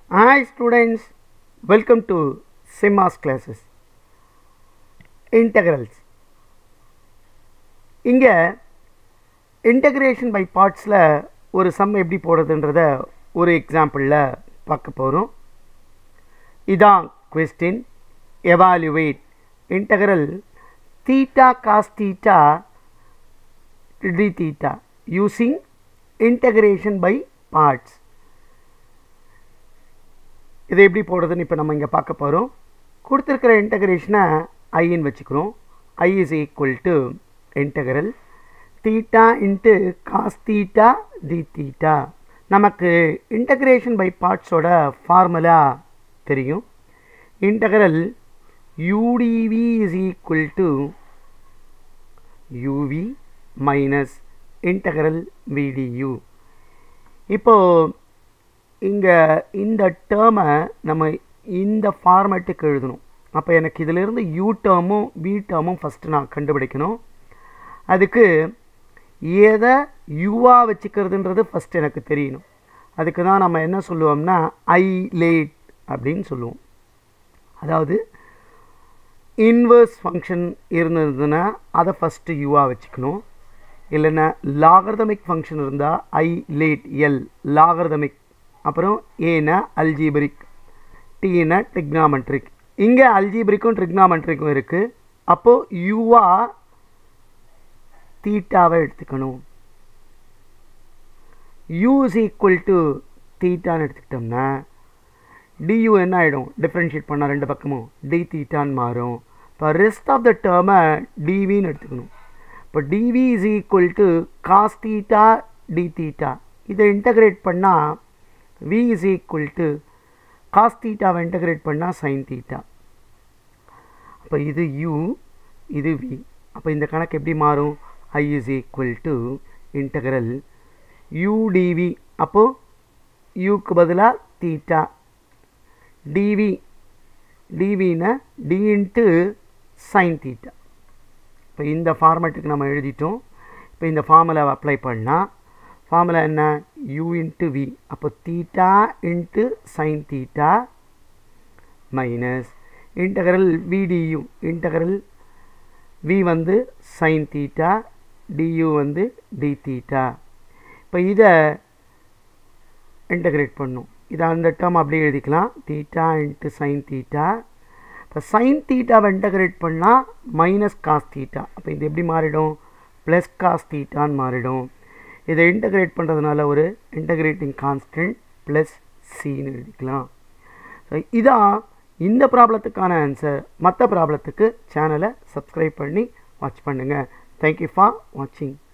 Hi students, welcome to SIMAS classes. Integrals. இங்கே integration by பார்ட்ஸில் ஒரு சம் எப்படி போடுறதுன்றத ஒரு எக்ஸாம்பிளில் பார்க்க போகிறோம் இதான் question evaluate integral theta cos theta d theta using integration by parts இதை எப்படி போடுறதுன்னு இப்போ நம்ம இங்கே பார்க்க போகிறோம் கொடுத்துருக்கிற இன்டகிரேஷனை ஐன்னு வச்சுக்கிறோம் I is equal to integral theta into cos theta d theta நமக்கு இன்டகிரேஷன் பை பார்ட்ஸோட ஃபார்முலா தெரியும் integral u dv is equal to u v minus integral v du இப்போது இங்கே இந்த டேர்மை நம்ம இந்த ஃபார்மேட்டுக்கு எழுதணும் அப்போ எனக்கு இதிலிருந்து யூ டேர்மும் வி டேர்மும் ஃபஸ்ட்டு நான் கண்டுபிடிக்கணும் அதுக்கு எதை யூவாக வச்சுக்கிறதுன்றது ஃபஸ்ட் எனக்கு தெரியணும் அதுக்கு தான் நம்ம என்ன சொல்லுவோம்னா ஐ லேட் அப்படின்னு சொல்லுவோம் அதாவது இன்வர்ஸ் ஃபங்க்ஷன் இருந்ததுன்னா அதை ஃபஸ்ட்டு யூவாக வச்சுக்கணும் இல்லைன்னா லாகர்தமிக் ஃபங்க்ஷன் இருந்தால் ஐ லேட் எல் லாகர்தமிக் அப்புறம் ஏனா அல்ஜீபரிக் டீனா ட்ரிக்னாமெட்ரிக் இங்கே அல்ஜீபரிக்கும் ட்ரிக்னாமெட்ரிக்கும் இருக்குது அப்போது யூவா தீட்டாவை எடுத்துக்கணும் யூ இஸ் ஈக்குவல் டு தீட்டான்னு எடுத்துக்கிட்டோம்னா டியூ என்ன ஆகிடும் டிஃப்ரென்ஷியேட் பண்ணால் ரெண்டு பக்கமும் டி தீட்டான்னு மாறும் இப்போ ரெஸ்ட் ஆஃப் த டேர்மை டிவின்னு எடுத்துக்கணும் இப்போ d v is equal to cos theta d theta இதை இன்டகிரேட் பண்ணால் v is equal to cos theta integrate பண்ணால் sin theta அப்போ இது u இது v அப்போ இந்த கணக்கு எப்படி மாறும் i is equal to integral u dv அப்போ uக்கு பதிலாக theta dv dvனா d into sin theta இப்போ இந்த ஃபார்மேட்டுக்கு நம்ம எழுதிட்டோம் இப்போ இந்த ஃபார்முலாவை அப்ளை பண்ணால் ஃபார்முலா என்ன u இன்ட்டு வி அப்போ theta into sine theta minus integral v du integral v வந்து சைன் தீட்டா டியூ வந்து டி தீட்டா இப்போ இதை இன்டகிரேட் பண்ணும் இதை அந்த டேர்ம் அப்படியே எழுதிக்கலாம் தீட்டா இன்ட்டு சைன் தீட்டா இப்போ சைன் தீட்டாவை இன்டகிரேட் பண்ணால் மைனஸ் காஸ் தீட்டா அப்போ இது எப்படி மாறிடும் ப்ளஸ் காஸ் தீட்டான்னு மாறிடும் இதை இன்டகிரேட் பண்ணுறதுனால ஒரு இன்டகிரேட்டிங் கான்ஸ்டன்ட் ப்ளஸ் சின்னு எழுதிக்கலாம் ஸோ இதான் இந்த ப்ராப்ளத்துக்கான ஆன்சர் மற்ற ப்ராப்ளத்துக்கு சேனலை சப்ஸ்கிரைப் பண்ணி வாட்ச் பண்ணுங்கள் தேங்க்யூ ஃபார் வாட்சிங்